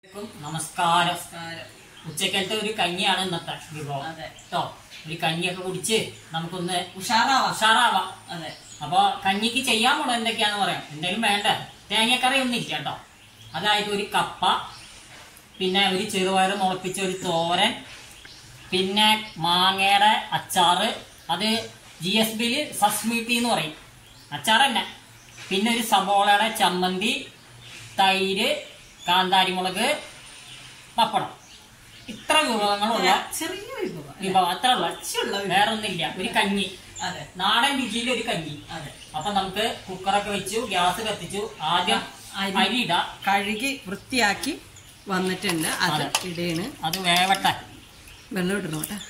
എല്ലാവർക്കും നമസ്കാരം ഉച്ചക്കലത്തെ ഒരു കഞ്ഞിയാണ് ഇന്നത്തെ വിഭവം അതെ. കേട്ടോ ഒരു കഞ്ഞിയൊക്കെ കുടിച്ച് നമുക്കൊന്ന് ഉഷാറാവാം ഉഷാറാവാം അതെ അപ്പൊ കഞ്ഞിക്ക് ചെയ്യാൻ പോണത് എന്തൊക്കെയാന്ന് പറയാം എന്തെങ്കിലും വേണ്ട തേങ്ങക്കറി ഒന്നും ഇല്ല കേട്ടോ അതായത് ഒരു കപ്പ പിന്നെ ഒരു ചെറുപയർ മുളപ്പിച്ച ഒരു തോരൻ പിന്നെ മാങ്ങയുടെ അച്ചാറ് അത് ജി എസ് ബിയില് സസ്മീട്ടി എന്ന് പറയും അച്ചാർ തന്നെ പിന്നെ ഒരു സബോളയുടെ ചമ്മന്തി തൈര് കാന്താരിമുളക് പപ്പടം ഇത്ര വിഭവങ്ങളുള്ള ചെറിയ വിഭവം വിഭവം അത്ര ഉള്ള കുറച്ചുള്ള വിഭവം. വേറെ ഒന്നില്ല ഒരു കഞ്ഞി അതെ നാടൻ രുചിയിൽ ഒരു കഞ്ഞി അതെ അപ്പൊ നമുക്ക് കുക്കറൊക്കെ വെച്ചു ഗ്യാസ് കത്തിച്ചു ആദ്യം അരി. അരി ഇടാം കഴുകി വൃത്തിയാക്കി വന്നിട്ടുണ്ട് അത് അതെ. ഇടയാണ് അത് വേവട്ടെ വെള്ളം ഇടണം കേട്ടോ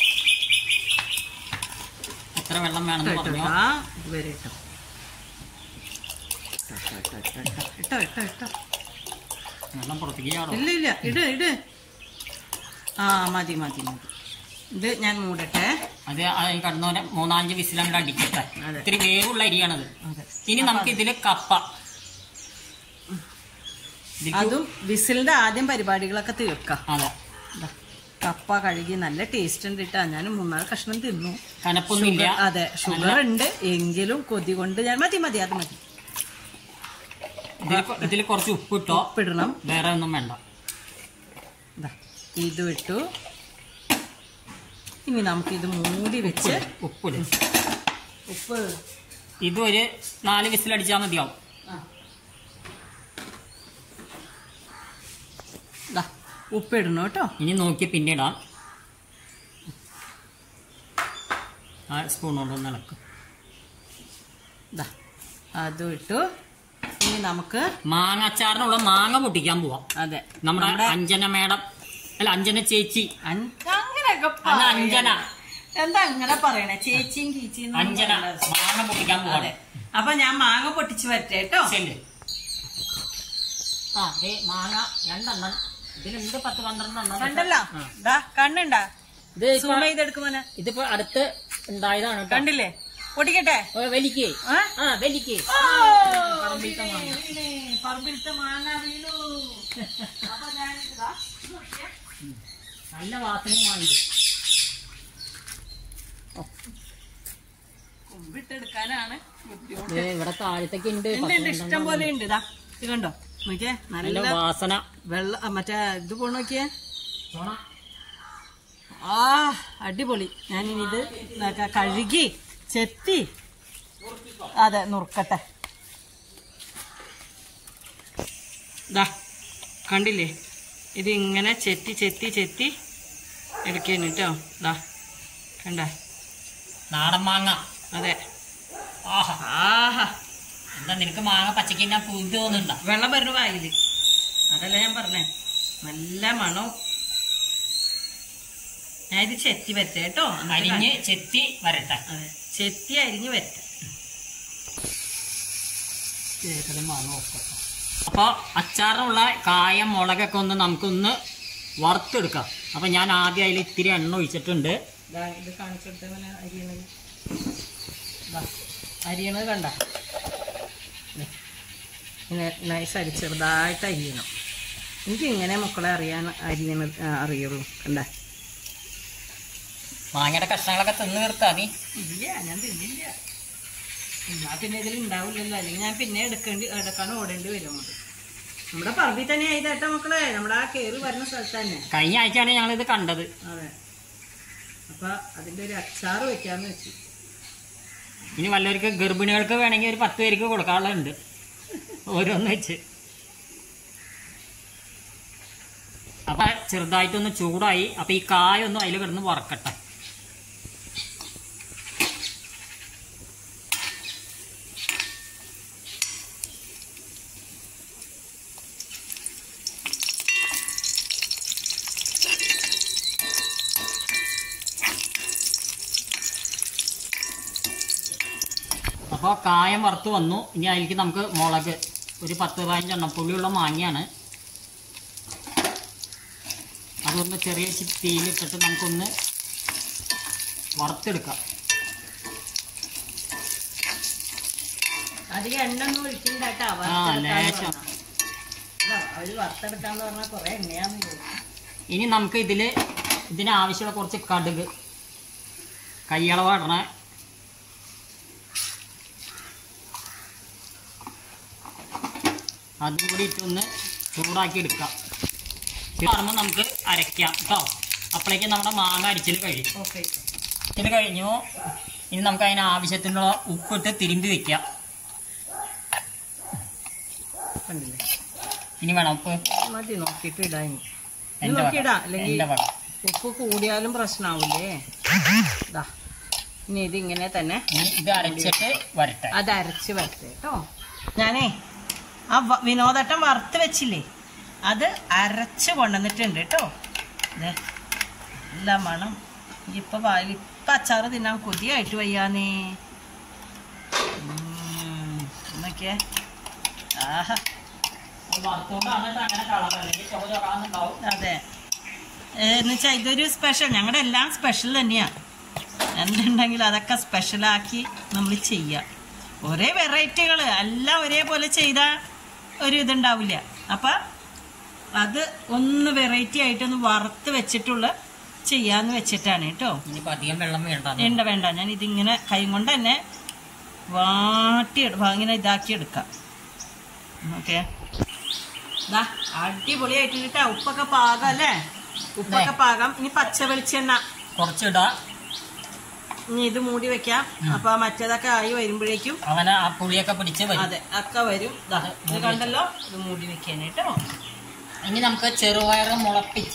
എത്ര വെള്ളം വേണമെന്ന് ഇട്ടോ, പറഞ്ഞു ഇട്ടോ. ആ ഇതുവരെ ഇട്ടോ ഇട്ടോ, ഇട്ടോ, ഇട്ടോ, ഇട്ടോ, ഇട്ടോ ഇട്ടോ ഇട്ടോ വെള്ളം പുറത്തേക്ക് ചാടും ഇല്ല ഇല്ല ഇട് ഇട് ആ മതി മതി മതി ഇത് ഞാൻ മൂടട്ടെ അത് കടന്നോരെ മൂന്നാഞ്ച് വിസിലങ്ങ് അടിക്കട്ടെ അതെ. ഇത്തിരി വേവുള്ള അരിയാണത് അതെ ഇനി നമുക്ക് ഇതില് കപ്പ ഇതിലേക്ക് അതും വിസിലിന്റെ ആദ്യം പരിപാടികളൊക്കെ തീർക്കാം അതെ ദാ, കപ്പ കഴുകി നല്ല ടേസ്റ്റ് ഉണ്ട് ഇട്ടാ ഞാൻ മൂന്നാല് കഷ്ണം തിന്നു കനപ്പൊന്നുമില്ല ഷുഗർ- അതെ ഷുഗർ ഉണ്ട് എങ്കിലും കൊതി കൊണ്ട് ഞാൻ മതി മതി അത് മതി ഇതിൽ ഇതിൽ കുറച്ച് ഉപ്പിട്ടോ ഉപ്പിടണം വേറെ ഒന്നും വേണ്ട ദാ, ഇത് ഇട്ടു ഇനി നമുക്ക് ഇത് മൂടി വെച്ച് ഉപ്പിട് ഉപ്പ് ഇതും ഒരു നാല് വിസിലടിച്ചാൽ മതിയാവും ദാ, ഉപ്പിടണം കേട്ടോ ഇനി നോക്കി പിന്നെ ഇടാം ആ സ്പൂൺ കൊണ്ടൊന്ന് ഇളക്കും ദാ, അതും ഇട്ടു ഇനി നമുക്ക് മാങ്ങ അച്ചാറിനുള്ള മാങ്ങ പൊട്ടിക്കാൻ പോവാം അതെ നമ്മുടെ അഞ്ജന മേഡം അല്ല അഞ്ജന ചേച്ചി അൻ- അങ്ങനെയൊക്കെ അല്ല അഞ്ജന എന്താ അങ്ങനെ പറയണേ ചേച്ചിയും കീച്ചിയും അഞ്ജന മാങ്ങ പൊട്ടിക്കാൻ പോവാണ് അതെ അപ്പൊ ഞാൻ മാങ്ങ പൊട്ടിച്ച് വരട്ടെ കേട്ടോ ശരി ആ ദേ മാങ്ങ രണ്ടെണ്ണം ഇതിലുണ്ട് പത്ത് പന്ത്രണ്ടെണ്ണം കണ്ടല്ലോ ആ. ദാ കണ്ണുണ്ടാ ഇത് ഇപ്പൊ- സൂം ചെയ്തെടുക്കുമോനെ ഇതിപ്പോ അടുത്ത് ഉണ്ടായതാണ് കേട്ടോ. കണ്ടില്ലേ പൊട്ടിക്കട്ടെ ഓ, വലിക്ക് ആ? ആ വലിക്ക് ഓ, പറമ്പിലത്തെ മാങ്ങ. വീണേ, പറമ്പിലത്തെ മാങ്ങ വീണു അപ്പൊ ഞാൻ ഇതാ നല്ല വാസനയുമാണ് ഇത് കുമ്പിട്ടെടുക്കാനാണ് ബുദ്ധിമുട്ട് ദേ, ഇവിടെ താഴത്തേക്ക് ഉണ്ട് ഉണ്ട് ഉണ്ട് ഇഷ്ടം പോലെ ഉണ്ട് ഇതാ ഇത് കണ്ടോ നോക്കിയേ നല്ല നല്ല വാസന വെള്ള ആ, മറ്റേ ഇത് പോ നോക്കിയേ ചോണ ആ അടിപൊളി ഞാനിനി ഇത് ഇതാക്കാം, കഴുകി ചെത്തി അതെ നുറുക്കട്ടെ ദാ കണ്ടില്ലേ ഇത് ഇങ്ങനെ ചെത്തി ചെത്തി ചെത്തി എടുക്കുന്നു കേട്ടോ ദാ കണ്ട നാടൻ മാങ്ങ അതെ ആഹാ ആഹാ എന്താ നിനക്ക് മാങ്ങ പച്ചക്ക് ഞാൻ പുതു തോന്നുന്നുണ്ടോ വെള്ളം വരുന്ന വായില് അതല്ല ഞാൻ പറഞ്ഞേ നല്ല മണം ഞാൻ ഇത് ചെത്തി വരട്ടെ കേട്ടോ എന്നിട്ട് അരിഞ്ഞ് ചെത്തി വരട്ടെ അതെ ചെത്തി അരിഞ്ഞ് വരട്ടെ അപ്പോൾ അച്ചാറിനുള്ള കായം മുളകൊക്കെ ഒന്ന് നമുക്കൊന്ന് വറുത്തെടുക്കാം അപ്പം ഞാൻ ആദ്യം അതിൽ ഇത്തിരി എണ്ണ ഒഴിച്ചിട്ടുണ്ട് ദാ ഇത് കാണിച്ചെടുത്ത പോലെ അരിയണത് ദാ, അരിയണത് കണ്ട ഇങ്ങനെ നൈസായിട്ട് ചെറുതായിട്ട് അരിയണം എനിക്ക് ഇങ്ങനെ മക്കളെ അറിയാൻ അരിയണത് ആ, അറിയുള്ളൂ കണ്ട മാങ്ങയുടെ കഷ്ണങ്ങളൊക്കെ തിന്ന് തീർത്താ നീ ഇല്ല ഞാൻ തിന്നില്ല ഞാൻ പിന്നെ ഇതിൽ ഉണ്ടാവില്ലല്ലോ അല്ലെങ്കിൽ ഞാൻ പിന്നെ എടുക്കേണ്ടി എടുക്കാൻ ഓടേണ്ടി വരും അങ്ങോട്ട് നമ്മുടെ പറമ്പിൽ തന്നെ ആയിട്ടാ മക്കളെ നമ്മുടെ ആ കയറി വരുന്ന സ്ഥലത്ത് തന്നെ കഴിഞ്ഞ ആഴ്ചയാണ് ഞങ്ങളിത് കണ്ടത് അതെ അപ്പൊ അതിന്റെ ഒരു അച്ചാറ് വെക്കാന്ന് വെച്ചു ഇനി വല്ലവർക്ക് ഗർഭിണികൾക്ക് വേണമെങ്കിൽ ഒരു പത്ത് പേർക്ക് കൊടുക്കാനുള്ളതുണ്ട് ഓരോന്ന് വെച്ച് അപ്പം ചെറുതായിട്ടൊന്ന് ചൂടായി അപ്പം ഈ കായൊന്നും അതിൽ കിടന്ന് വറക്കട്ടെ അപ്പോൾ കായം വറുത്ത് വന്നു ഇനി അതിലേക്ക് നമുക്ക് മുളക് ഒരു പത്ത് പതിനഞ്ച് എണ്ണം പുളിയുള്ള മാങ്ങയാണ് അതൊന്ന് ചെറിയ ചി- തീയിലിട്ടിട്ട് നമുക്കൊന്ന് വറുത്തെടുക്കാം അധികം എണ്ണ ഒന്നും ഒഴിക്കണ്ട കേട്ടോ ആ ലേശം ഇതാ, അവര് വറുത്തെടുക്കാന്ന് പറഞ്ഞാൽ കുറെ എണ്ണയാന്ന് ചോദിച്ചു ഇനി നമുക്ക് ഇതിൽ ഇതിനാവശ്യമുള്ള കുറച്ച് കടുക് കയ്യളവ് ഇടണേ അതും കൂടി ഇട്ടൊന്ന് ചൂടാക്കി എടുക്കാം കാണുമ്പോൾ നമുക്ക് അരയ്ക്കാം കേട്ടോ അപ്പോഴേക്കും നമ്മുടെ മാങ്ങ അരിച്ചിൽ കഴിയും ഓക്കെ ഇതിൽ കഴിഞ്ഞു ഇനി നമുക്ക് അതിന് ആവശ്യത്തിനുള്ള ഉപ്പിട്ട് തിരുമ്പി വെക്കാം കണ്ടില്ലേ ഇനി വേണം ഉപ്പ് മതി നോക്കിയിട്ട് ഇടാ ഇനി ഇത് എൻ്റെ വക നോക്കിയിടാ അല്ലെങ്കിൽ എൻ്റെ വക ഉപ്പ് കൂടിയാലും പ്രശ്നമാവൂലേ ഇതാ ഇനി ഇതിങ്ങനെ തന്നെ ഇനി ഇത് അരച്ചിട്ട് വരട്ടെ അത് അരച്ച് വരട്ടെ കേട്ടോ ഞാനേ ആ വ- വിനോദട്ടം വറുത്ത് വെച്ചില്ലേ അത് അരച്ച് കൊണ്ടുവന്നിട്ടുണ്ട് കേട്ടോ ദേ, നല്ല മണം ഇപ്പൊ വായിൽ ഇപ്പൊ അച്ചാറ് തിന്നാൻ കൊതിയായിട്ട് വയ്യാന്നേ ഉം, നോക്കിയേ ആഹാ വറുത്തോണ്ടാണ് ഇത് അങ്ങനെ കളർ അല്ലെങ്കിൽ ചുവ ചുവക്കാന്നുണ്ടാവും അതെ എന്നുവെച്ചാൽ ഇതൊരു സ്പെഷ്യൽ ഞങ്ങളുടെ എല്ലാം സ്പെഷ്യൽ തന്നെയാണ് എന്തുണ്ടെങ്കിലും അതൊക്കെ സ്പെഷ്യലാക്കി നമ്മൾ ചെയ്യുക ഒരേ വെറൈറ്റികൾ എല്ലാം ഒരേപോലെ ചെയ്താൽ ഒരു ഇതുണ്ടാവില്ല അപ്പം അത് ഒന്ന് വെറൈറ്റി ആയിട്ടൊന്ന് വറുത്ത് വെച്ചിട്ടുള്ള ചെയ്യാന്ന് വെച്ചിട്ടാണ് കേട്ടോ ഇനിയിപ്പോൾ അധികം വെള്ളം വേണ്ട വേണ്ട വേണ്ട ഞാൻ ഇതിങ്ങനെ കൈ കൊണ്ട് തന്നെ വാട്ടി എടു- വാ- ഇങ്ങനെ ഇതാക്കി എടുക്കാം ഓക്കെ ദാ അടിപൊളിയായിട്ട് കിട്ടാ ഉപ്പൊക്കെ പാകം അല്ലേ ഉപ്പൊക്കെ പാകം ഇനി പച്ച വെളിച്ചെണ്ണ കുറച്ചിടാ ഇനി ഇത് മൂടി വെക്കാം അപ്പൊ മറ്റേതൊക്കെ ആയി വരുമ്പോഴേക്കും അവനെ ആ പുളിയൊക്കെ പിടിച്ച് വരും അതെ ഒക്കെ വരും ദാ, ഇത് കണ്ടല്ലോ ഇത് മൂടി വെക്കാൻ കേട്ടോ ഇനി നമുക്ക് ചെറുപയർ മുളപ്പിച്ച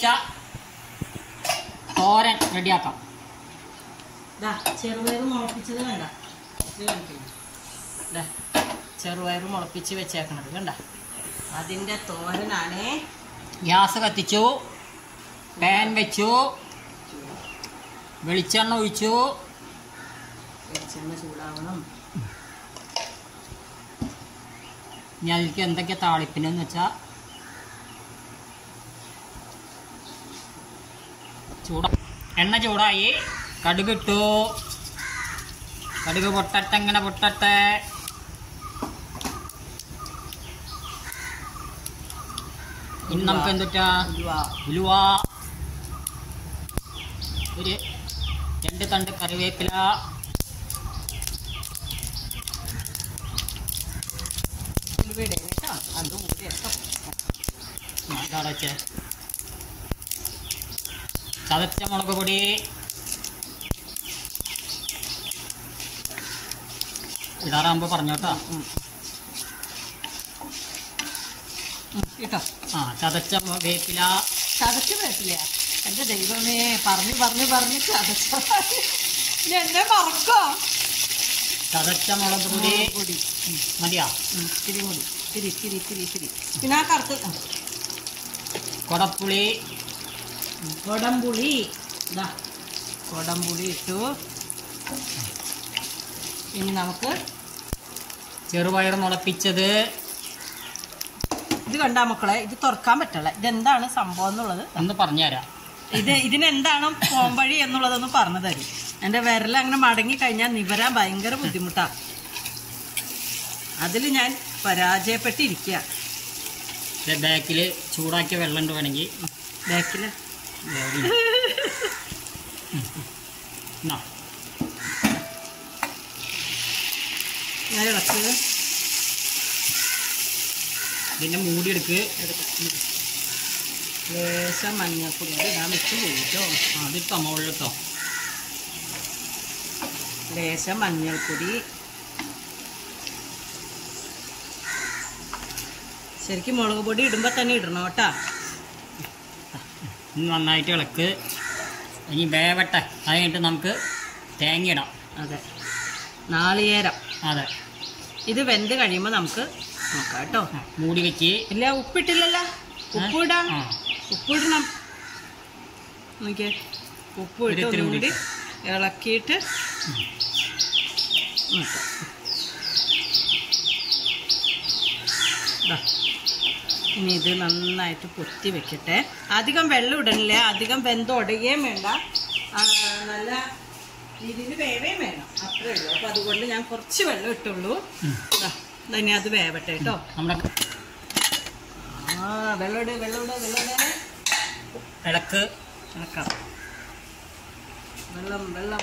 തോരൻ റെഡിയാക്കാം ദാ ചെറുപയർ മുളപ്പിച്ചത് വേണ്ട ഇത് കാണിക്കുന്നു ദാ ചെറുപയർ മുളപ്പിച്ച് വെച്ചേക്കണത് കണ്ട അതിന്റെ തോരനാണേ ഗ്യാസ് കത്തിച്ചു പാൻ വെച്ചു വെളിച്ചെണ്ണ ഒഴിച്ചു വെളിച്ചെണ്ണ ചൂടാവണം ഇനി അതിലേക്ക് എന്തൊക്കെ താളിപ്പിനെന്ന് വെച്ചാൽ ചൂടാ എണ്ണ ചൂടായി കടുക് ഇട്ടു കടുക് പൊട്ടട്ടെ ഇങ്ങനെ പൊട്ടട്ടെ ഇനി നമുക്ക് എന്തുട്ടാ ഉലുവ. ഉലുവ ഒരു രണ്ട് തണ്ട് കറിവേപ്പില ഉലുവ ഇടണം കേട്ടോ അത് കൂടി കേട്ടോ ഇതവിടെ വെച്ചേ ചതച്ച മുളക് പൊടി ഇടാറാകുമ്പോൾ പറഞ്ഞോട്ടോ ഉം. ഉം, കേട്ടോ ആ ചതച്ച മു- വേപ്പില ചതച്ച് പറ്റില്ല എന്റെ ദൈവമേ പറഞ്ഞു പറഞ്ഞു പറഞ്ഞു ചതച്ച ഇനി എന്നെ മറക്കോ ചതച്ച മുളക് പൊടി മുളക് പൊടി ഉം, മതിയാ ഉം, ഇത്തിരി കൂടി ഇത്തിരി ഇത്തിരി ഇത്തിരി ഇത്തിരി പിന്നെ ആ കറുത്ത് ആ, കൊടപ്പുളി കൊടംപുളി ഇതാ കൊടംപുളി ഇട്ടു ഇനി നമുക്ക് ചെറുപയർ മുളപ്പിച്ചത് ഇത് കണ്ടാ മക്കളെ ഇത് തുറക്കാൻ പറ്റില്ല ഇതെന്താണ് സംഭവം എന്നുള്ളത് ഒന്ന് പറഞ്ഞുതരാം ഇത് ഇതിനെന്താണ് പോംവഴി എന്നുള്ളതൊന്ന് പറഞ്ഞു തരും എൻ്റെ വിരൽ അങ്ങനെ മടങ്ങി കഴിഞ്ഞാൽ നിവരാൻ ഭയങ്കര ബുദ്ധിമുട്ടാണ് അതിൽ ഞാൻ പരാജയപ്പെട്ടിരിക്കുക ബാക്കിൽ ചൂടാക്കിയ വെള്ളം ഉണ്ട് വേണമെങ്കിൽ ബാക്കിൽ എന്നാ ഞാൻ ഇളക്കുക ഇതിൻ്റെ മൂടി എടുക്ക് ലേശം മഞ്ഞപ്പൊടി ഞാൻ വെച്ച് പോയിട്ടോ അതിട്ടോ മുകളിലിട്ടോ ലേശം മഞ്ഞൾപ്പൊടി ശരിക്കും മുളക് പൊടി ഇടുമ്പോൾ തന്നെ ഇടണം കേട്ടാ ഇനി നന്നായിട്ട് ഇളക്ക് ഇനി വേവട്ടെ അത് കഴിഞ്ഞിട്ട് നമുക്ക് തേങ്ങ ഇടാം അതെ നാളികേരം അതെ ഇത് വെന്ത് കഴിയുമ്പോൾ നമുക്ക് നോക്കാം കേട്ടോ ആ, മൂടി വെച്ച് ഇല്ല ഉപ്പിട്ടില്ലല്ലോ ഉപ്പ് ഇടാം ആ ഉപ്പ് ഇടണം നോക്കിയേ ഉപ്പ് ഇട്ട് ഒരിത്തിരി ഒന്നും കൂടി കൂടി. ഇളക്കിയിട്ട് നോക്കാം. ദാ. ഇനി ഇത് നന്നായിട്ട് പൊത്തി വെക്കട്ടെ അധികം വെള്ളം ഇടണില്ല അധികം വെന്ത് ഉടയുകയും വേണ്ട ആ, നല്ല രീതിയിൽ വേവേയും വേണം അത്രേ ഉള്ളൂ അപ്പം അതുകൊണ്ട് ഞാൻ കുറച്ച് വെള്ളം ഇട്ടുള്ളൂ ഉം. ദാ, ഇനി അത് വേവട്ടെ കേട്ടോ നമ്മുടെ ആ വെള്ളമിട് വെള്ളമിട് വെള്ളമിട് ഇടക്ക് ഇളക്കാം വെള്ളം വെള്ളം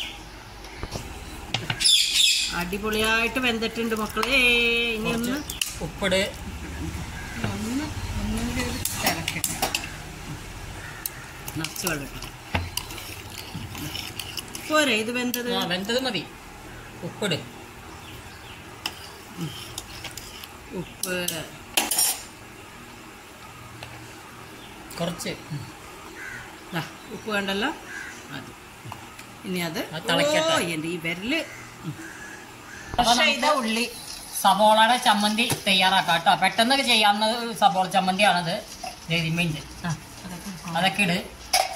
അടിപൊളിയായിട്ട് വെന്തിട്ടുണ്ട് മക്കളെ ഇനി ഒന്ന് ഉപ്പിട് ഒന്ന് ഒന്നും കൂടി ഒരു തിളക്കട്ടെ നിറച്ച് വെള്ളം ഇട്ടോ. പോരെ ഇത് വെന്തത് ആ വെന്തത് മതി ഉപ്പിട് ഉപ്പ് കുറച്ച് ദാ, ഉപ്പ് വേണ്ടല്ലോ അത് ഇനി അത് അത് തിളക്കട്ടെ. ഓ, എൻ്റെ ഈ വിരല് അപ്പൊ പക്ഷേ നമുക്ക് ഇത് ഉള്ളി സബോളയുടെ ചമ്മന്തി തയ്യാറാക്കാം കേട്ടോ പെട്ടെന്ന് ചെയ്യാവുന്ന ഒരു സബോള ചമ്മന്തിയാണത് രതിമിണ്ട് ആ, അതൊക്കെ ഇട്ടോ. അതൊക്കെ ഇട്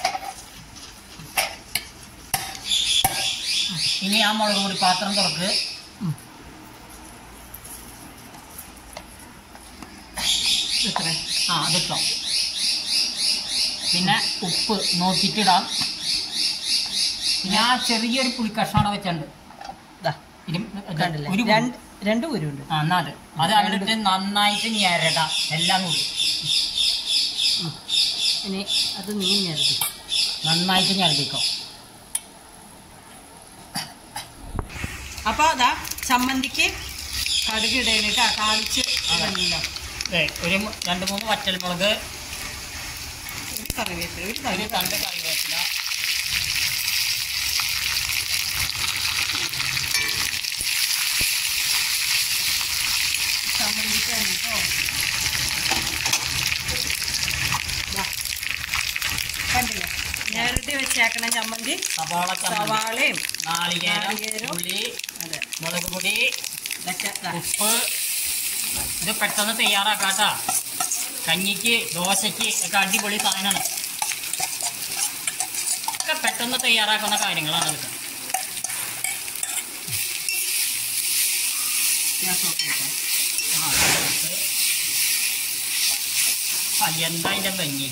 ഇനി ആ മുളക് പൊടി പാത്രം തുറക്ക് ഇത്രേ. ആ അതിട്ടോ പിന്നെ ഉപ്പ് നോക്കിയിട്ടിടാം പിന്നെ ആ ചെറിയൊരു പുളിക്കഷ്ണം വെച്ചിട്ടുണ്ട് ദാ, ഇരു- കണ്ടില്ലേ? ഒരു രണ്ട് രണ്ട് കുരുണ്ട് ആ എന്നാ അത് അത് അങ്ങോട്ട് നന്നായിട്ട് നീ അരടാം എല്ലാം കൂടി ഇനി അത് നീ ഞെരടി നന്നായിട്ട് ഞരടിക്കോ അപ്പൊ അതാ ചമ്മന്തിക്ക് കടുക് ഇടയിലിട്ട് താളിച്ച് ഇടണല്ലോ. ദേ, ഒരു മു- രണ്ട് മൂന്ന് വറ്റൽമുളക് ഒരു കറിവേപ്പില ഒരു ഒരു കറി തണ്ട് കറിവേപ്പില ചമ്മന്തിക്കാണ് കേട്ടോ ദാ. കണ്ടില്ലേ ഞെരടി വെച്ചേക്കണ ചമ്മന്തി സവാള ചമ്മന്തി സവാളയും നാളികേരം നാളികേരം. ഉള്ളി അതെ മുളക് പൊടി ഇതൊക്കെ ദാ. ഉപ്പ് ഇത് പെട്ടെന്ന് തയ്യാറാക്കാട്ടാ കഞ്ഞിക്ക് ദോശയ്ക്ക് ഒക്കെ അടിപൊളി സാധനമാണ് ഒക്കെ പെട്ടെന്ന് തയ്യാറാക്കുന്ന കാര്യങ്ങളാണ് ഇതൊക്കെ വ്യത്യാസമൊക്കെ ഇട്ടോ. ആ, ഇതൊക്കെ. ആ എന്താ ഇതിൻ്റെ ഭംഗി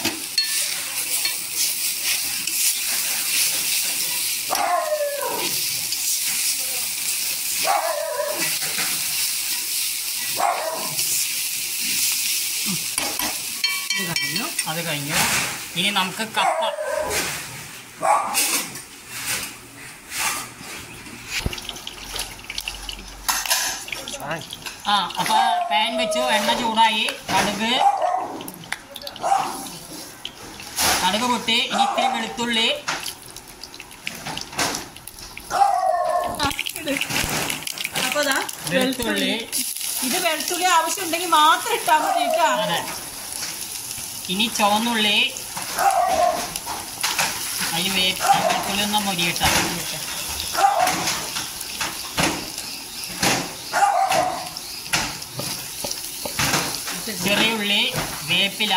ഇത് കഴിഞ്ഞു അത് കഴിഞ്ഞു ഇനി നമുക്ക് കപ്പ ആ അപ്പൊ പാൻ വെച്ചു എണ്ണ ചൂടായി കടുക് കടുക് പൊട്ടി ഇനി ഇത്തിരി വെളുത്തുള്ളി അപ്പൊ ദാ വെളുത്തുള്ളി ഇത് വെളുത്തുള്ളി ആവശ്യമുണ്ടെങ്കിൽ മാത്രം ഇട്ടാൽ മതി കേട്ടോ അതെ ഇനി ചുവന്നുള്ളി അതിൽ വേ വെളുത്തുള്ളി ഒന്ന് മൊരിയിട്ട ചെറിയ ഉള്ളി വേപ്പില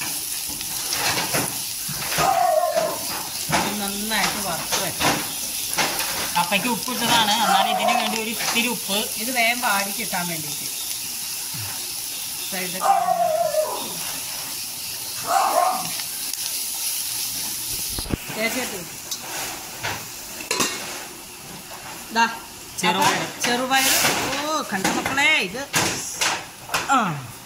ഇത് നന്നായിട്ട് വറുത്ത് വെക്കണം കപ്പയ്ക്ക് ഉപ്പിട്ടതാണ് എന്നാൽ ഇതിന് വേണ്ടി ഒരു ഇത്തിരി ഉപ്പ് ഇത് വേഗം പാടി കിട്ടാൻ വേണ്ടിയിട്ട് സൈഡ് ചേച്ചിട്ട് ദാ ചെറുപയർ. അപ്പൊ ചെറുപയർ ഓ കണ്ട മക്കളെ ഇത് ആ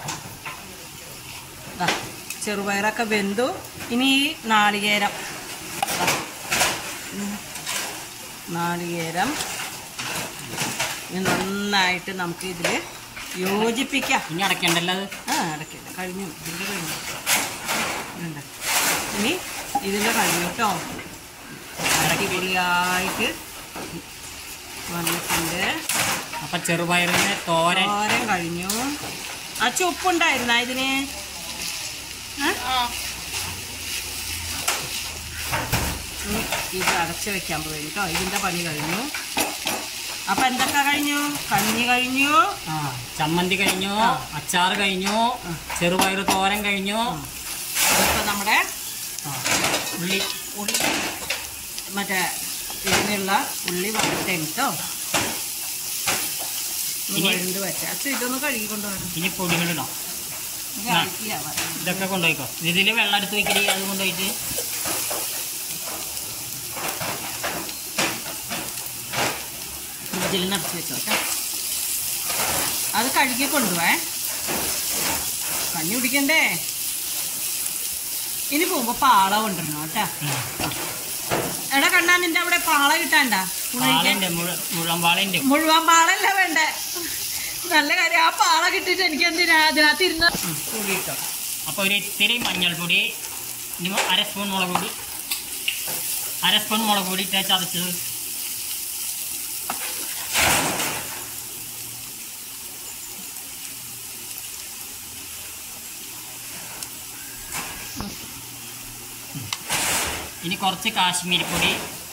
ദാ, ചെറുപയറൊക്കെ വെന്തു ഇനി ഈ നാളികേരം ദാ. ഉം. നാളികേരം ഇത് നന്നായിട്ട് നമുക്ക് ഇതിൽ യോജിപ്പിക്കാം ഇനി അടയ്ക്കണ്ടല്ലോ അത് ആ അടക്കില്ല കഴിഞ്ഞു ഇതിൻ്റെ കഴിഞ്ഞു ഇതുണ്ട്. ഇനി ഇതിൻ്റെ കഴിഞ്ഞു കേട്ടോ അടിപൊളിയായിട്ട് വന്നിട്ടുണ്ട് അപ്പം ചെറുപയറിന് തോരൻ തോരൻ കഴിഞ്ഞു അച്ഛ ഉപ്പുണ്ടായിരുന്ന ഇതിന് ആ? ഇനി ഇത് അടച്ച് വെക്കാൻ പോയി കേട്ടോ ഇതിൻ്റെ പണി കഴിഞ്ഞു അപ്പം എന്തൊക്കെ കഴിഞ്ഞു കഞ്ഞി കഴിഞ്ഞു ആ ചമ്മന്തി കഴിഞ്ഞു ആ. അച്ചാർ കഴിഞ്ഞു ആ. ചെറുപയർ തോരൻ കഴിഞ്ഞു ഇപ്പം നമ്മുടെ ആ, ഉള്ളി ഉള്ളി മറ്റേ ഇതിനുള്ള ഉള്ളി വട്ടയും കേട്ടോ ഇനി- വഴുണ്ട് വെച്ച അച്ഛൻ ഇതൊന്ന് കഴുകി കൊണ്ടുവരണം ഇനി പൊടികളിടാം ഇത് ആ. അഴുക്കിയാ മതി. ഇതൊക്കെ കൊണ്ടുപോയിക്കോ ഇതിൽ വെള്ളം എടുത്ത് വെക്കരി അത് കൊണ്ടുപോയിട്ട് ഇതിൽ നിറച്ച് വെച്ചോട്ടെ അത് കഴുകി കൊണ്ടുപോവേ കഞ്ഞി കുടിക്കണ്ടേ ഇനി പോകുമ്പോ പാള കൊണ്ടുവരണം കേട്ടാ എടാ കണ്ണാ നിന്റെ അവിടെ പാള കിട്ടാണ്ടാ പാളിന്റെ മുഴുവൻ പാളിന്റെ മുഴുവൻ പാളല്ല വേണ്ടേ നല്ല കാര്യം ആ പാള കിട്ടിയിട്ട് എനിക്ക് എന്തിനാ അതിനകത്ത് ഇരുന്ന് കൂടിയിട്ടോ അപ്പോൾ ഒരു ഇത്തിരി മഞ്ഞൾപ്പൊടി ഇനി അര സ്പൂൺ മുളക് പൊടി അര സ്പൂൺ മുളക് പൊടി ഇട്ട് ചതച്ചത് ഇനി കുറച്ച് കാശ്മീരി പൊടി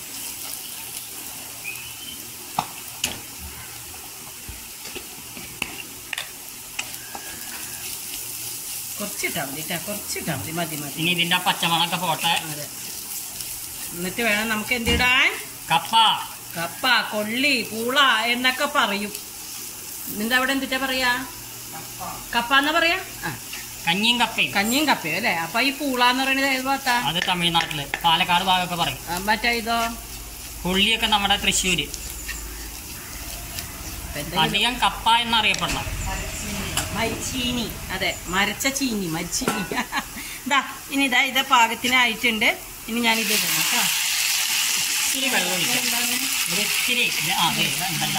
കുറച്ചിട്ടാ മതി ട്ടാ, കുറച്ചിട്ടാ മതി മതി മതി ഇനി ഇതിൻ്റെ പച്ചമണൊക്കെ പോട്ടെ അതെ എന്നിട്ട് വേണം നമുക്ക് എന്തിടാൻ കപ്പ കപ്പ കൊള്ളി പൂള എന്നൊക്കെ പറയും നിന്റെ അവിടെ എന്തിട്ടാ പറയാ കപ്പ എന്നാ പറയാ ആ, കഞ്ഞിയും കപ്പയും കഞ്ഞിയും കപ്പയും അല്ലേ അപ്പൊ ഈ പൂള എന്ന് പറയുന്നത് ഏത് ഭാഗത്താ അത് തമിഴ്നാട്ടില് പാലക്കാട് ഭാഗമൊക്കെ പറയും ആ, മറ്റേ ഇതോ കൊള്ളിയൊക്കെ നമ്മുടെ തൃശ്ശൂര് ഇപ്പൊ എന്തെങ്കിലും- അധികം കപ്പ എന്നറിയപ്പെടണം മരിച്ചീനി അതെ മരച്ച ചീനി മരിച്ചീനി ഇതാ ഇനി ഇതാ ഇത് പാകത്തിനായിട്ടുണ്ട് ഇനി ഞാൻ ഇത് ഇടണം കേട്ടോ ഇത്തിരി വെള്ളം ഒഴിക്കാം ഒരു ഇത്തിരി ഇത് ആ അതെ ഉണ്ടല്ല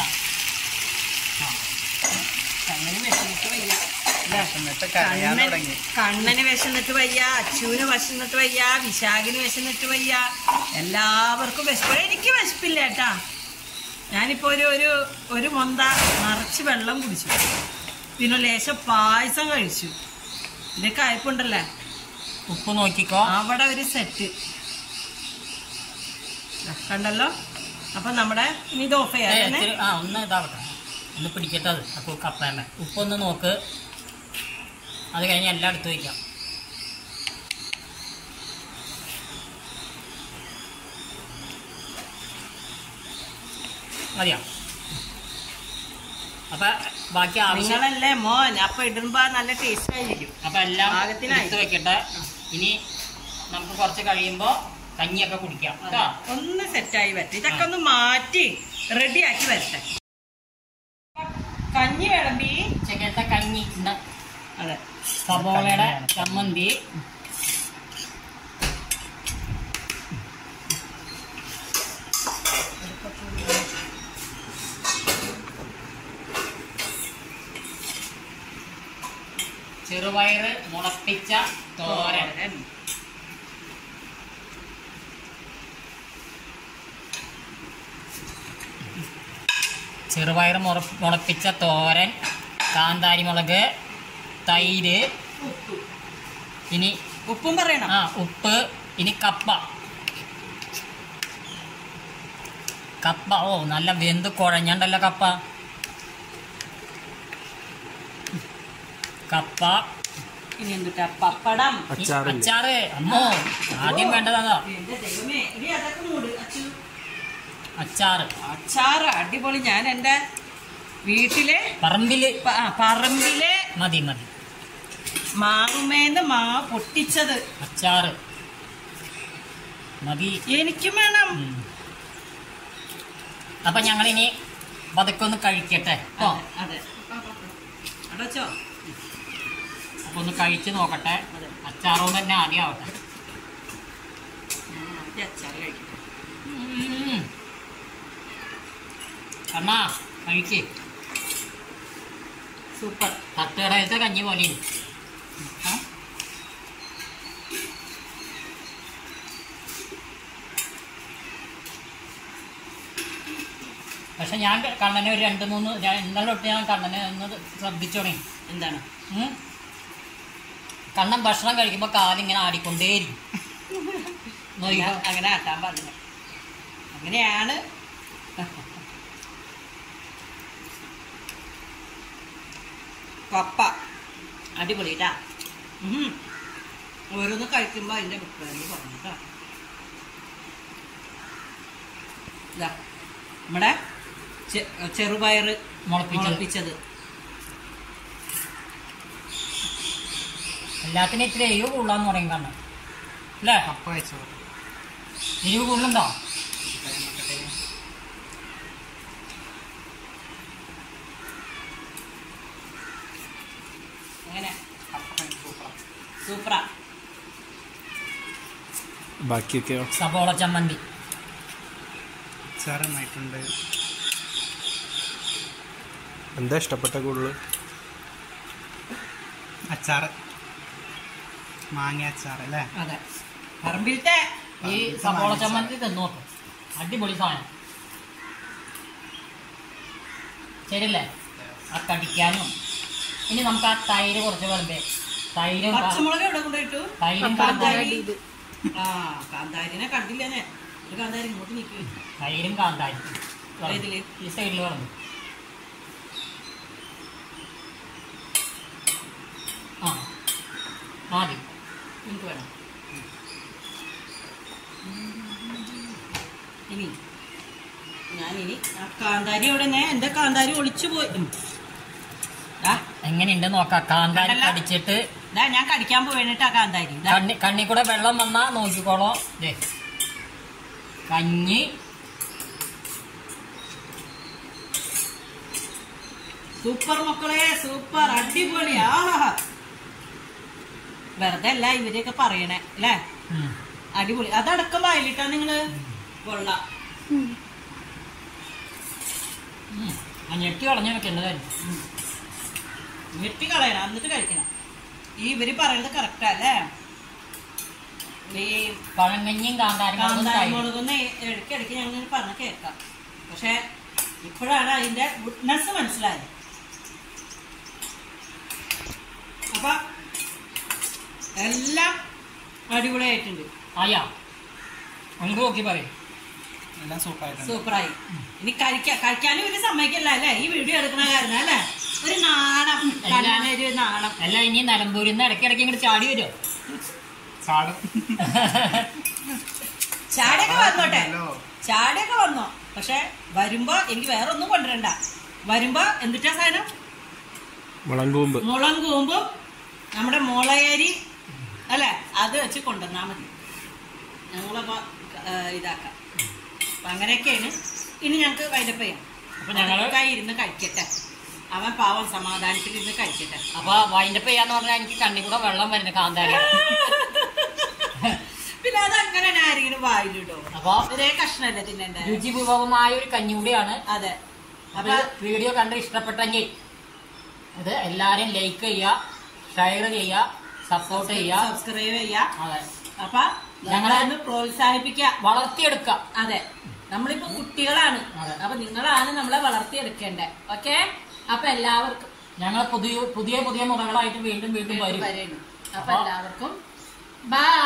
കണ്ണന് വിശന്നിട്ട് വയ്യ എന്നിട്ട് കരയാൻ കണ്ണൻ- തുടങ്ങി കണ്ണന് വിശന്നിട്ട് വയ്യ അച്ചുവിന് വിശന്നിട്ട് വയ്യ വിശാഖിന് വിശന്നിട്ട് വയ്യ എല്ലാവർക്കും വിശപ്പ് എനിക്ക് വിശപ്പില്ല കേട്ടാ ഞാനിപ്പോ ഒരു ഒരു ഒരു മൊന്ത നിറച്ച് വെള്ളം കുടിച്ചു പിന്നെ ലേശം പായസം കഴിച്ചു ഇതൊക്കെ അയപ്പുണ്ടല്ലേ ഉപ്പ് നോക്കിക്കോ അവിടെ ഒരു സെറ്റ് കണ്ടല്ലോ അപ്പൊ നമ്മുടെ ഇനി ഇത് ഓഫ് ഏ, ചെയ്യാം തന്നെ ഇത്തിരി- ആ ഒന്ന് ഇതാവട്ടെ ഒന്ന് പിടിക്കട്ടെ അത് അപ്പോൾ കപ്പേമ ഉപ്പൊന്ന് നോക്ക് അത് കഴിഞ്ഞ് എല്ലാം എടുത്ത് വയ്ക്കാം മതിയോ അപ്പൊ ബാക്കി ആവശ്യം നിങ്ങളല്ലേ മോൻ അപ്പൊ ഇടുമ്പോ നല്ല ടേസ്റ്റ് ആയിരിക്കും അപ്പൊ എല്ലാം പാകത്തിനായി. എടുത്ത് വെക്കട്ടെ ഇനി നമുക്ക് കുറച്ച് കഴിയുമ്പോ കഞ്ഞിയൊക്കെ കുടിക്കാം കേട്ടോ ഒന്ന് സെറ്റായി വരട്ടെ ഇതൊക്കെ ഒന്ന് മാറ്റി റെഡി ആക്കി വരട്ടെ കഞ്ഞി വിളമ്പി ഉച്ചക്കത്തെ കഞ്ഞി ഇന്ന് അതെ സബോളയുടെ ചമ്മന്തി ചെറുപയറ് മുളപ്പിച്ച തോരൻ ചെറുപയർ മുറ മുളപ്പിച്ച തോരൻ കാന്താരി മുളക് തൈര് ഇനി ഉപ്പും പറയണം ആ ഉപ്പ് ഇനി കപ്പ കപ്പ ഓ നല്ല വെന്ത് കുഴഞ്ഞണ്ടല്ലോ കപ്പ കപ്പ ഇനി എന്തുട്ടാ പപ്പടം ഈ അച്ചാറ് അമ്മോ ആദ്യം വേണ്ടതാ എന്റെ ദൈവമേ ഇനി അതൊക്കെ മൂട് അച്ചു അച്ചാറ് അച്ചാറ് അടിപൊളി ഞാൻ എൻ്റെ വീട്ടിലെ പറമ്പില് പ- ആ, പറമ്പിലെ മതി മതി മാവുമേന്ന് മാ പൊട്ടിച്ചത് അച്ചാറ് മതി എനിക്കും വേണം ഉം. അപ്പൊ ഞങ്ങളിനി പതുക്കെ ഒന്ന് കഴിക്കട്ടെ ഓ അതെ, അതെ അടച്ചോ അപ്പൊ ഒന്ന് കഴിച്ച് നോക്കട്ടെ അതെ. അച്ചാറുകൊണ്ട് തന്നെ ആദ്യം ആവട്ടെ ഞാൻ ആദ്യം അച്ചാറ് കഴിക്കും ഉം. കണ്ണാ കഴിക്ക് സൂപ്പർ തട്ടുകടയത്തെ കഞ്ഞി പോലെ പക്ഷെ ഞാൻ കണ്ണനെ ഒരു രണ്ട് മൂന്ന് ഞാൻ ഇന്നലെ തൊട്ട് ഞാൻ കണ്ണനെ ഒന്ന് ശ്രദ്ധിച്ചു തുടങ്ങി എന്താണ് ഉം. കണ്ണൻ ഭക്ഷണം കഴിക്കുമ്പോൾ കാലിങ്ങനെ ആടിക്കൊണ്ടേയിരിക്കും നോക്കിക്കോ. അങ്ങനെ- അങ്ങനെ ആട്ടാൻ പാടില്ല അങ്ങനെയാണ് കപ്പ അടിപൊളിട്ടാ ഓരോന്ന് കഴിക്കുമ്പോൾ അതിൻ്റെ അഭിപ്രായം പറഞ്ഞു കേട്ടോ ഇതാ നമ്മുടെ ചെ- ചെറുപയറ് മുളപ്പിച്ചത്. മുളപ്പിച്ചത് എല്ലാത്തിനും ഇത്തിരി എരിവ് കൂടുതലാന്ന് പറയും കണ്ണൻ അല്ലേ കപ്പ വെച്ചോ എരിവ് കൂടുതലുണ്ടോ അങ്ങനെ കപ്പ കഴിച്ചു സൂപ്പറാ ബാക്കിയൊക്കെയോ സബോള ചമ്മന്തി അച്ചാറുമായിട്ടുണ്ട് എന്താ ഇഷ്ടപ്പെട്ട കൂടുതൽ അച്ചാറ് മാങ്ങ അച്ചാർ അല്ലേ അതെ പറമ്പിലത്തെ ഈ സബോള ചമ്മന്തി തിന്നു നോക്കും അടിപൊളി സാധനം ശരിയല്ലേ ആ കടിക്കാനും ഇനി നമുക്ക് ആ തൈര് കുറച്ച് വെറുതെ തൈരും കാ- പച്ചമുളക് എവിടെ കൊണ്ടുപോയിട്ടു തൈരും കാന്താരി കാന്താരി ആ കാന്താരിനെ കണ്ടില്ല ഞാൻ ഒരു കാന്താരി ഇങ്ങോട്ട് നിൽക്കും തൈരും കാന്താരി ഏതില്? ഈ സൈഡിൽ വളർന്നു ആ മതി നിങ്ങൾക്ക് വേണം ഇനി ഞാനിനി ആ കാന്താരി എവിടെ ഞാൻ എന്റെ കാന്താരി ഒളിച്ചു പോയി ഉം. ദാ, എങ്ങനെയുണ്ട് നോക്കാം കാന്താരി കണ്ടല്ലോ? കടിച്ചിട്ട് ദാ ഞാൻ കടിക്കാൻ പോയിട്ടാ കാന്താരി ദാ. കണ്ണി കണ്ണി കൂടെ വെള്ളം വന്നാ നോക്കിക്കോളോ ദേ കഞ്ഞി സൂപ്പർ മക്കളെ സൂപ്പർ അടിപൊളി ആഹാ വെറുതെ അല്ല ഇവരെയൊക്കെ പറയണേ അല്ലേ ഉം. അടിപൊളി അതടക്കം വായിലിട്ടാ നിങ്ങള് കൊള്ളാം ഉം. ആ ഞെട്ടി കളഞ്ഞ വെക്കേണ്ടതായിരുന്നു വെട്ടി കളയണം എന്നിട്ട് കഴിക്കണം ഈ ഇവര് പറയുന്നത് കറക്റ്റാ അല്ലേ ഈ പഴങ്കഞ്ഞിയും കാന്താരി കാന്താരി മുളകൊന്ന് ഇടയ്ക്ക് ഇടയ്ക്ക് ഞങ്ങൾ പറഞ്ഞ കേൾക്കാം പക്ഷെ ഇപ്പോഴാണ് അതിന്റെ ഗുഡ്നെസ് മനസ്സിലായത് അപ്പൊ എല്ലാം അടിപൊളിയായിട്ടുണ്ട് ആയാ അങ്ങോട്ട് നോക്കി പറയും എല്ലാം സൂപ്പറായിട്ടുണ്ട് സൂപ്പറായി ഇനി കഴിക്കാൻ കഴിക്കാനും ഒരു സമ്മതിക്കല്ല അല്ലേ ഈ വീഡിയോ എടുക്കണ കാരണം അല്ലേ ഒരു നാണം കണ്ണിന് ഒരു നാണം അല്ല ഇനി നിലമ്പൂരിൽ നിന്ന് ഇടയ്ക്കിടയ്ക്ക് ഇങ്ങോട്ട് ചാടി വരുമോ ചാടും ചാടിയൊക്കെ വന്നോട്ടെ ഹലോ ചാടിയൊക്കെ വന്നോ പക്ഷെ വരുമ്പോ എനിക്ക് വേറെ ഒന്നും കൊണ്ടുവരണ്ട വരുമ്പോ എന്തിട്ടാ സാധനം മുളങ്കൂമ്പ് മുളം കൂമ്പും നമ്മുടെ മുളയരി അല്ലെ അത് വെച്ച് കൊണ്ടുവന്നാ മതി ഞങ്ങളപ്പോ ആ, ഇതാക്കാം അപ്പൊ അങ്ങനെയൊക്കെയാണ് ഇനി ഞങ്ങക്ക് വൈൻഡപ്പ് ചെയ്യാം അപ്പൊ ഞങ്ങള് കൈ ഇരുന്ന് കഴിക്കട്ടെ അവൻ പാവം സമാധാനത്തിൽ ഇരുന്ന് കഴിക്കട്ടെ അപ്പൊ വൈൻഡപ്പ് ചെയ്യാന്ന് പറഞ്ഞാൽ എനിക്ക് കണ്ണി കൂടെ വെള്ളം വരുന്നു കാന്താരി പിന്നെ അത് അങ്ങനെ ആരെങ്കിലും വായിലിട്ടോ അപ്പൊ ഒരേ കഷ്ണല്ലേ തിന്നണ്ടേ രുചിപൂർവമായ ഒരു കഞ്ഞി കൂടിയാണ് അതെ അപ്പൊ വീഡിയോ കണ്ട് ഇഷ്ടപ്പെട്ടെങ്കിൽ ഇത് എല്ലാരും ലൈക്ക് ചെയ്യുക ഷെയർ ചെയ്യുക സപ്പോർട്ട് ചെയ്യുക സബ്സ്ക്രൈബ് ചെയ്യാം അതെ അപ്പൊ ഞങ്ങളെ ഒന്ന് പ്രോത്സാഹിപ്പിക്കുക വളർത്തിയെടുക്കുക അതെ നമ്മളിപ്പോ കുട്ടികളാണ് അതെ. അപ്പൊ നിങ്ങളാണ് നമ്മളെ വളർത്തിയെടുക്കേണ്ടത് ഓക്കെ അപ്പൊ എല്ലാവർക്കും ഞങ്ങൾ പുതിയ പുതിയ പുതിയ മുറകളായിട്ട് വീണ്ടും വീണ്ടും വരും വരും അപ്പൊ എല്ലാവർക്കും ബൈ